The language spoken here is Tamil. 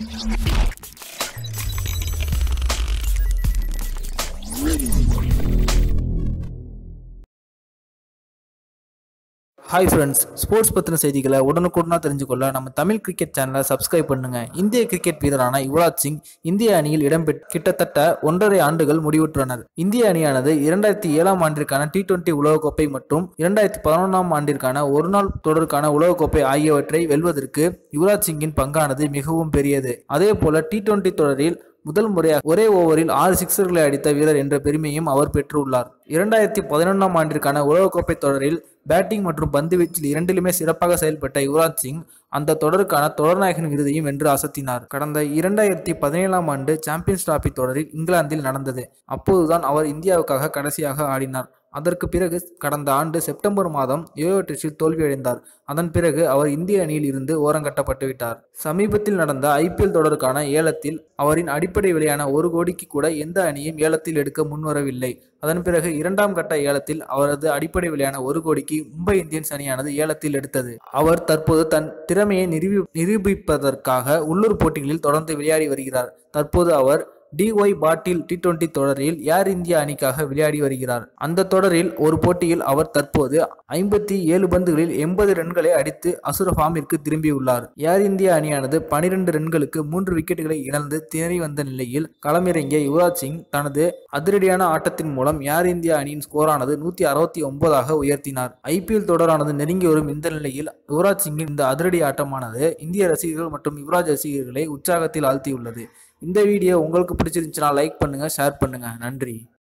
ஹாய் ஃப்ரெண்ட்ஸ் ஸ்போர்ட்ஸ் பற்றின செய்திகளை உடனுக்குடனாக தெரிஞ்சுக்கொள்ள நம்ம தமிழ் கிரிக்கெட் சேனலை சப்ஸ்கிரைப் பண்ணுங்க இந்திய கிரிக்கெட் வீரரான யுவராஜ் சிங் இந்திய அணியில் இடம்பெற்று கிட்டத்தட்ட ஒன்றரை ஆண்டுகள் முடிவுற்றனர் இந்திய அணியானது இரண்டாயிரத்தி ஏழாம் ஆண்டிற்கான டி டுவெண்டி உலகக்கோப்பை மற்றும் இரண்டாயிரத்தி பதினொன்றாம் ஆண்டிற்கான ஒருநாள் தொடருக்கான உலகக்கோப்பை ஆகியவற்றை வெல்வதற்கு யுவராஜ் சிங்கின் பங்கானது மிகவும் பெரியது அதே போல டி டுவெண்டி தொடரில் முதல் முறையாக ஒரே ஓவரில் ஆறு சிக்ஸர்களை அடித்த வீரர் என்ற பெருமையும் அவர் பெற்றுள்ளார் இரண்டாயிரத்தி பதினொன்றாம் ஆண்டிற்கான உலகக்கோப்பை தொடரில் பேட்டிங் மற்றும் பந்துவீச்சில் இரண்டிலுமே சிறப்பாக செயல்பட்ட யுவராஜ் சிங் அந்த தொடருக்கான தொடர்நாயகன் விருதையும் வென்று அசத்தினார் கடந்த இரண்டாயிரத்தி பதினேழாம் ஆண்டு சாம்பியன்ஸ் டிராபி தொடரில் இங்கிலாந்தில் நடந்தது அப்போதுதான் அவர் இந்தியாவுக்காக கடைசியாக ஆடினார் அதற்கு பிறகு கடந்த ஆண்டு செப்டம்பர் மாதம் யோயோ டெஸ்டில் தோல்வியடைந்தார் அதன் பிறகு அவர் இந்திய அணியில் இருந்து ஓரங்கட்டப்பட்டு விட்டார் சமீபத்தில் நடந்த ஐபிஎல் தொடருக்கான ஏலத்தில் அவரின் அடிப்படை விலையான ஒரு கோடிக்கு கூட எந்த அணியும் ஏலத்தில் எடுக்க முன்வரவில்லை அதன் பிறகு இரண்டாம் கட்ட ஏலத்தில் அவரது அடிப்படை விலையான ஒரு கோடிக்கு மும்பை இந்தியன்ஸ் அணியானது ஏலத்தில் எடுத்தது அவர் தற்போது தன் திறமையை நிரூபி நிரூபிப்பதற்காக உள்ளூர் போட்டிகளில் தொடர்ந்து விளையாடி வருகிறார் தற்போது அவர் டிஒய் பாட்டில் டி டுவெண்டி தொடரில் ஏர் இந்தியா அணிக்காக விளையாடி வருகிறார் அந்த தொடரில் ஒரு போட்டியில் அவர் தற்போது ஐம்பத்தி ஏழு பந்துகளில் எண்பது ரன்களை அடித்து அசுர ஃபார்மிற்கு திரும்பியுள்ளார் ஏர் இந்தியா அணியானது பனிரெண்டு ரன்களுக்கு மூன்று விக்கெட்டுகளை இழந்து திணறி வந்த நிலையில் களமிறங்கிய யுவராஜ் சிங் தனது அதிரடியான ஆட்டத்தின் மூலம் ஏர் இந்தியா அணியின் ஸ்கோரானது நூத்தி அறுபத்தி ஒன்பதாக உயர்த்தினார் ஐபிஎல் தொடரானது நெருங்கி வரும் இந்த நிலையில் யுவராஜ் சிங்கின் இந்த அதிரடி ஆட்டமானது இந்திய ரசிகர்கள் மற்றும் யுவராஜ் ரசிகர்களை உற்சாகத்தில் ஆழ்த்தியுள்ளது இந்த வீடியோ உங்களுக்கு பிடிச்சிருந்துச்சுன்னா லைக் பண்ணுங்க ஷேர் பண்ணுங்க நன்றி